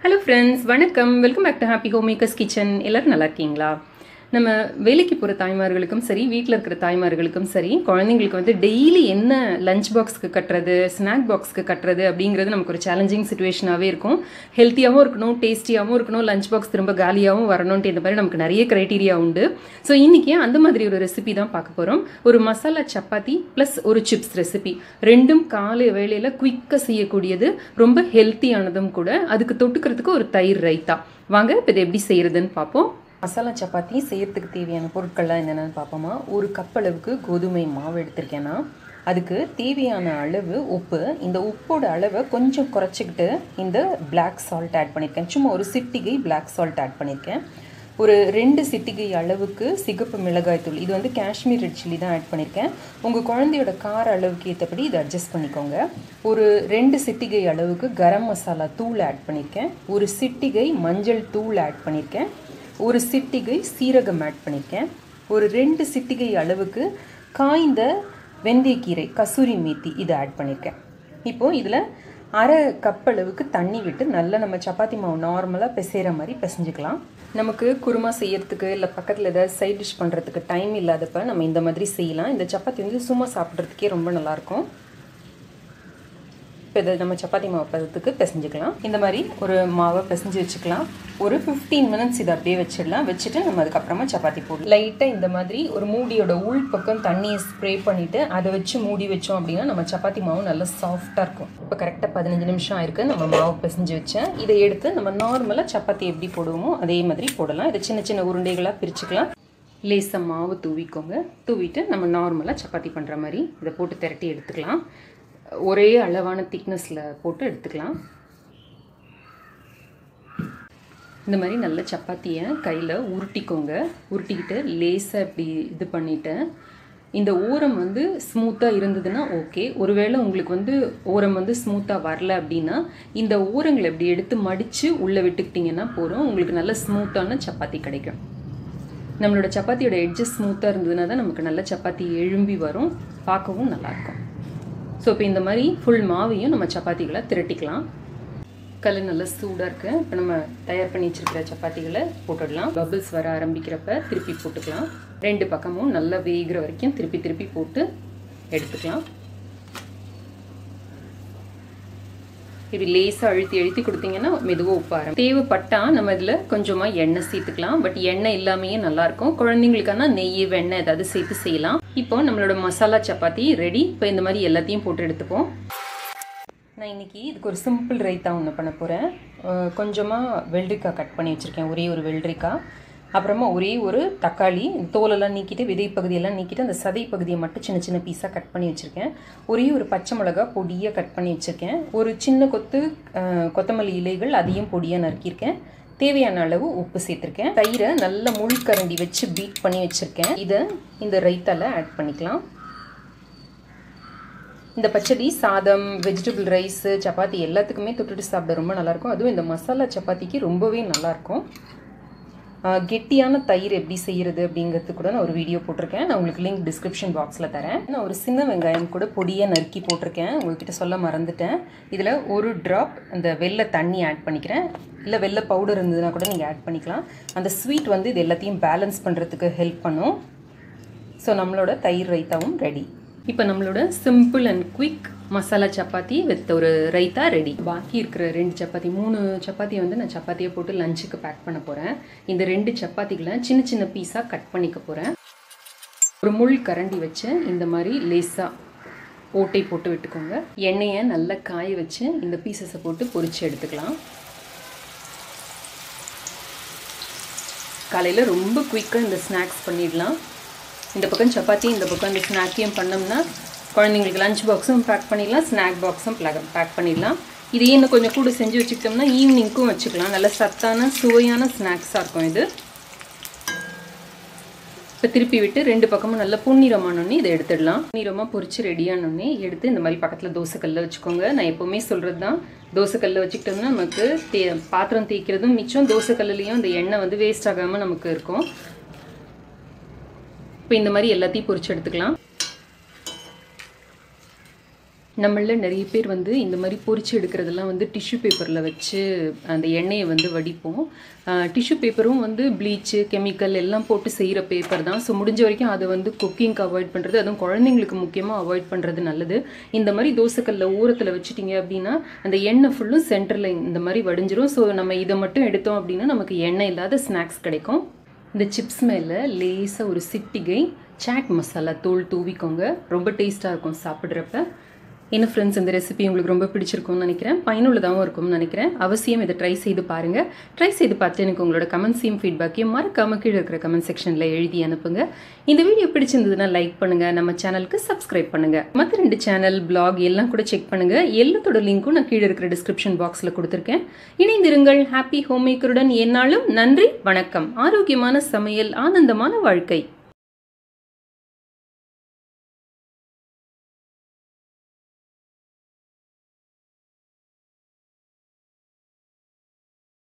hello friends வணக்கம் welcome back to happy home makers kitchen எல்லோரும் நல்லா இருக்கீங்களா நம்ம வேலைக்கு போகிற தாய்மார்களுக்கும் சரி வீட்டில் இருக்கிற தாய்மார்களுக்கும் சரி குழந்தைங்களுக்கு வந்து டெய்லி என்ன லஞ்ச் பாக்ஸ்க்கு கட்டுறது ஸ்நாக் பாக்ஸ்க்கு கட்டுறது அப்படிங்கிறது நமக்கு ஒரு சேலஞ்சிங் சுச்சுவேஷனாகவே இருக்கும் ஹெல்த்தியாகவும் இருக்கணும் டேஸ்டியாகவும் இருக்கணும் லஞ்ச் பாக்ஸ் திரும்ப காலியாகவும் வரணுன்ட்டு இந்த மாதிரி நமக்கு நிறைய க்ரைட்டீரியா உண்டு ஸோ இன்றைக்கி அந்த மாதிரி ஒரு ரெசிபி தான் பார்க்க போகிறோம் ஒரு மசாலா சப்பாத்தி ப்ளஸ் ஒரு சிப்ஸ் ரெசிபி ரெண்டும் காலை வேளையில் குயிக்காக செய்யக்கூடியது ரொம்ப ஹெல்த்தியானதும் கூட அதுக்கு தொட்டுக்கிறதுக்கு ஒரு தயிர் ரைத்தா வாங்க இப்போ இதை எப்படி செய்கிறதுன்னு பார்ப்போம் மசாலா சப்பாத்தி செய்யறதுக்கு தேவையான பொருட்கள்லாம் என்னென்னு பார்ப்போமா ஒரு கப் அளவுக்கு கோதுமை மாவு எடுத்திருக்கேன்னா அதுக்கு தேவையான அளவு உப்பு இந்த உப்போட அளவை கொஞ்சம் குறைச்சிக்கிட்டு இந்த பிளாக் சால்ட் ஆட் பண்ணியிருக்கேன் சும்மா ஒரு சிட்டிகை பிளாக் சால்ட் ஆட் பண்ணியிருக்கேன் ஒரு ரெண்டு சிட்டிகை அளவுக்கு சிகப்பு மிளகாய் தூள் இது வந்து காஷ்மீர் ரெட் சில்லி தான் ஆட் பண்ணியிருக்கேன் உங்கள் குழந்தையோட கார அளவுக்கு ஏற்றபடி இதை அட்ஜஸ்ட் பண்ணிக்கோங்க ஒரு ரெண்டு சிட்டிகை அளவுக்கு கரம் மசாலா தூள் ஆட் பண்ணியிருக்கேன் ஒரு சிட்டிகை மஞ்சள் தூள் ஆட் பண்ணியிருக்கேன் ஒரு சிட்டிகை சீரகம் ஆட் பண்ணியிருக்கேன் ஒரு ரெண்டு சிட்டிகை அளவுக்கு காய்ந்த வெந்தயக்கீரை கசூரி மேத்தி இதை ஆட் பண்ணியிருக்கேன் இப்போது இதில் அரை கப் அளவுக்கு தண்ணி விட்டு நல்லா நம்ம சப்பாத்தி மாவு நார்மலாக பிசைகிற மாதிரி பிசைஞ்சுக்கலாம் நமக்கு குருமா செய்யறதுக்கு இல்லை பக்கத்தில் ஏதாவது சைட் டிஷ் பண்ணுறதுக்கு டைம் இல்லாதப்ப நம்ம இந்த மாதிரி செய்யலாம் இந்த சப்பாத்தி வந்து சும்மா சாப்பிட்றதுக்கே ரொம்ப நல்லாயிருக்கும் இப்போ இதை நம்ம சப்பாத்தி மாவு பதத்துக்கு பிசைஞ்சுக்கலாம் இந்த மாதிரி ஒரு மாவை பிசைஞ்சு வச்சுக்கலாம் ஒரு ஃபிஃப்டீன் மினிட்ஸ் இதை அப்படியே வச்சிடலாம் வச்சுட்டு நம்ம அதுக்கப்புறமா சப்பாத்தி போடலாம் லைட்டாக இந்த மாதிரி ஒரு மூடியோட உள் பக்கம் தண்ணியை ஸ்ப்ரே பண்ணிவிட்டு அதை வச்சு மூடி வச்சோம் அப்படின்னா நம்ம சப்பாத்தி மாவு நல்லா சாஃப்டாக இருக்கும் இப்போ கரெக்டாக பதினஞ்சு நிமிஷம் ஆயிருக்கு நம்ம மாவு பிசைஞ்சு வச்சேன் இதை எடுத்து நம்ம நார்மலாக சப்பாத்தி எப்படி போடுவோமோ அதே மாதிரி போடலாம் இதை சின்ன சின்ன உருண்டைகளாக பிரிச்சுக்கலாம் லேசாக மாவு தூவிக்கோங்க தூவிட்டு நம்ம நார்மலாக சப்பாத்தி பண்ணுற மாதிரி இதை போட்டு திரட்டி எடுத்துக்கலாம் ஒரே அளவான திக்னஸில் போட்டு எடுத்துக்கலாம் இந்த மாதிரி நல்ல சப்பாத்தியை கையில் உருட்டிக்கோங்க உருட்டிக்கிட்டு லேசாக இப்படி இது பண்ணிவிட்டு இந்த ஓரம் வந்து ஸ்மூத்தாக இருந்ததுன்னா ஓகே ஒருவேளை உங்களுக்கு வந்து ஓரம் வந்து ஸ்மூத்தாக வரல அப்படின்னா இந்த ஓரங்களை இப்படி எடுத்து மடித்து உள்ளே விட்டுக்கிட்டிங்கன்னா போகிறோம் உங்களுக்கு நல்ல ஸ்மூத்தான சப்பாத்தி கிடைக்கும் நம்மளோட சப்பாத்தியோட எட்ஜஸ் ஸ்மூத்தாக இருந்ததுன்னா தான் நமக்கு நல்ல சப்பாத்தி எழும்பி வரும் பார்க்கவும் நல்லாயிருக்கும் ஸோ இப்போ இந்த மாதிரி ஃபுல் மாவையும் நம்ம சப்பாத்திகளை திரட்டிக்கலாம் கல் நல்லா சூடாக இருக்குது இப்போ நம்ம தயார் பண்ணி வச்சுருக்கிற சப்பாத்திகளை போட்டுடலாம் பபிள்ஸ் வர ஆரம்பிக்கிறப்ப திருப்பி போட்டுக்கலாம் ரெண்டு பக்கமும் நல்லா வேகிற வரைக்கும் திருப்பி திருப்பி போட்டு எடுத்துக்கலாம் இப்படி லேசாக அழுத்தி அழுத்தி கொடுத்தீங்கன்னா மெதுவாக உப்பு ஆரம்பி தேவைப்பட்டா நம்ம இதில் கொஞ்சமாக எண்ணெய் சேர்த்துக்கலாம் பட் எண்ணெய் இல்லாமையே நல்லாயிருக்கும் குழந்தைங்களுக்கான நெய் வெண்ணெய் ஏதாவது சேர்த்து செய்யலாம் இப்போ நம்மளோட மசாலா சப்பாத்தி ரெடி இப்போ இந்த மாதிரி எல்லாத்தையும் போட்டு எடுத்துப்போம் நான் இன்றைக்கி இதுக்கு ஒரு சிம்பிள் ரைத்தா ஒன்று பண்ண போகிறேன் கொஞ்சமாக வெள்ளரிக்காய் கட் பண்ணி வச்சுருக்கேன் ஒரே ஒரு வெள்ளரிக்காய் அப்புறமா ஒரே ஒரு தக்காளி தோலெல்லாம் நீக்கிட்டு விதை பகுதியெல்லாம் நீக்கிட்டு அந்த சதை பகுதியை மட்டும் சின்ன சின்ன பீஸாக கட் பண்ணி வச்சுருக்கேன் ஒரே ஒரு பச்சை மிளகா பொடியாக கட் பண்ணி வச்சுருக்கேன் ஒரு சின்ன கொத்து கொத்தமல்லி இலைகள் அதையும் பொடியாக நறுக்கியிருக்கேன் தேவையான அளவு உப்பு சேர்த்துருக்கேன் தயிரை நல்ல முள்கரண்டி வச்சு பீட் பண்ணி வச்சுருக்கேன் இதை இந்த ரைத்தால ஆட் பண்ணிக்கலாம் இந்த பச்சடி சாதம் வெஜிடபிள் ரைஸு சப்பாத்தி எல்லாத்துக்குமே தொட்டுட்டு சாப்பிட ரொம்ப நல்லாயிருக்கும் அதுவும் இந்த மசாலா சப்பாத்திக்கு ரொம்பவே நல்லாயிருக்கும் கெட்டியான தயிர் எப்படி செய்கிறது அப்படிங்கிறது கூட நான் ஒரு வீடியோ போட்டிருக்கேன் நான் உங்களுக்கு லிங்க் டிஸ்கிரிப்ஷன் பாக்ஸில் தரேன் நான் ஒரு சின்ன வெங்காயம் கூட பொடியாக நறுக்கி போட்டிருக்கேன் உங்கள்கிட்ட சொல்ல மறந்துட்டேன் இதில் ஒரு ட்ராப் இந்த வெள்ளை தண்ணி ஆட் பண்ணிக்கிறேன் இல்லை வெள்ளை பவுடர் இருந்ததுன்னா கூட நீங்கள் ஆட் பண்ணிக்கலாம் அந்த ஸ்வீட் வந்து இது எல்லாத்தையும் பேலன்ஸ் பண்ணுறதுக்கு ஹெல்ப் பண்ணும் ஸோ நம்மளோட தயிர் ரைத்தாவும் ரெடி இப்போ நம்மளோட simple and quick masala chapati with ஒரு ரைத்தா ரெடி பாக்கி இருக்கிற ரெண்டு சப்பாத்தி மூணு சப்பாத்தி வந்து நான் சப்பாத்தியை போட்டு லஞ்சுக்கு பேக் பண்ண போகிறேன் இந்த ரெண்டு சப்பாத்திகளை சின்ன சின்ன பீஸாக கட் பண்ணிக்க போகிறேன் ஒரு முள் கரண்டி வச்சு இந்த மாதிரி லேஸாக ஓட்டை போட்டு விட்டுக்கோங்க எண்ணெயை நல்லா காய வச்சு இந்த பீசஸை போட்டு பொரித்து எடுத்துக்கலாம் காலையில் ரொம்ப குயிக்காக இந்த ஸ்நாக்ஸ் பண்ணிடலாம் இந்த பக்கம் சப்பாத்தி இந்த பக்கம் இந்த ஸ்நாக்கையும் பண்ணோம்னா குழந்தைங்களுக்கு லஞ்ச் பாக்ஸும் பேக் பண்ணிடலாம் ஸ்நாக் பாக்ஸும் பேக் பண்ணிடலாம் இதையே இன்னும் கொஞ்சம் கூட செஞ்சு வச்சுக்கிட்டோம்னா ஈவினிங்க்கும் வச்சுக்கலாம் நல்ல சத்தான சுவையான ஸ்நாக்ஸாக இருக்கும் இது இப்போ திருப்பி விட்டு ரெண்டு பக்கமும் நல்லா பொன்னிறமானோடனே இதை எடுத்துடலாம் பொன்னிறமாக பொரிச்சு ரெடியானோடனே எடுத்து இந்த மாதிரி பக்கத்தில் தோசைக்கல்ல வச்சுக்கோங்க நான் எப்போவுமே சொல்கிறது தான் தோசைக்கல்ல வச்சுக்கிட்டோம்னா நமக்கு தே பாத்திரம் தேய்க்கிறதும் மிச்சம் தோசைக்கல்லுலேயும் இந்த எண்ணெய் வந்து வேஸ்ட் ஆகாமல் நமக்கு இருக்கும் இப்போ இந்த மாதிரி எல்லாத்தையும் பொரிச்சு எடுத்துக்கலாம் நம்மள நிறைய பேர் வந்து இந்த மாதிரி பொரிச்சு எடுக்கிறதெல்லாம் வந்து டிஷ்யூ பேப்பரில் வச்சு அந்த எண்ணெயை வந்து வடிப்போம் டிஷ்யூ பேப்பரும் வந்து ப்ளீச்சு கெமிக்கல் எல்லாம் போட்டு செய்கிற பேப்பர் தான் ஸோ முடிஞ்ச வரைக்கும் அதை வந்து குக்கிங்க்கு அவாய்ட் பண்ணுறது அதுவும் குழந்தைங்களுக்கு முக்கியமாக அவாய்ட் பண்ணுறது நல்லது இந்த மாதிரி தோசைக்கல்ல ஊரத்தில் வச்சுட்டிங்க அப்படின்னா அந்த எண்ணெய் ஃபுல்லும் சென்டரில் இந்த மாதிரி வடிஞ்சிரும் ஸோ நம்ம இதை மட்டும் எடுத்தோம் அப்படின்னா நமக்கு எண்ணெய் இல்லாத ஸ்நாக்ஸ் கிடைக்கும் இந்த சிப்ஸ் மேலே லேசாக ஒரு சிட்டிகை சாட் மசாலா தூள் தூவிக்கோங்க ரொம்ப டேஸ்ட்டாக இருக்கும் சாப்பிட்றப்ப என்ன ஃப்ரெண்ட்ஸ் இந்த ரெசிபி உங்களுக்கு ரொம்ப பிடிச்சிருக்கும்னு நினைக்கிறேன் பயனுள்ளதாகவும் இருக்கும்னு நினைக்கிறேன் அவசியம் இதை ட்ரை செய்து பாருங்கள் ட்ரை செய்து பார்த்து எனக்கு உங்களோட கமெண்ட்ஸையும் ஃபீட்பேக்கையும் மறக்காம கீழே இருக்கிற கமெண்ட் செக்ஷனில் எழுதி அனுப்புங்க இந்த வீடியோ பிடிச்சிருந்ததுன்னா லைக் பண்ணுங்கள் நம்ம சேனலுக்கு சப்ஸ்கிரைப் பண்ணுங்கள் மற்ற ரெண்டு சேனல் பிளாக் எல்லாம் கூட செக் பண்ணுங்கள் எல்லாத்தோட லிங்க்கும் நான் கீழே இருக்கிற டிஸ்கிரிப்ஷன் பாக்ஸில் கொடுத்துருக்கேன் இணைந்திருங்கள் ஹாப்பி ஹோம் மேக்கருடன் என்னாலும் நன்றி வணக்கம் ஆரோக்கியமான சமையல் ஆனந்தமான வாழ்க்கை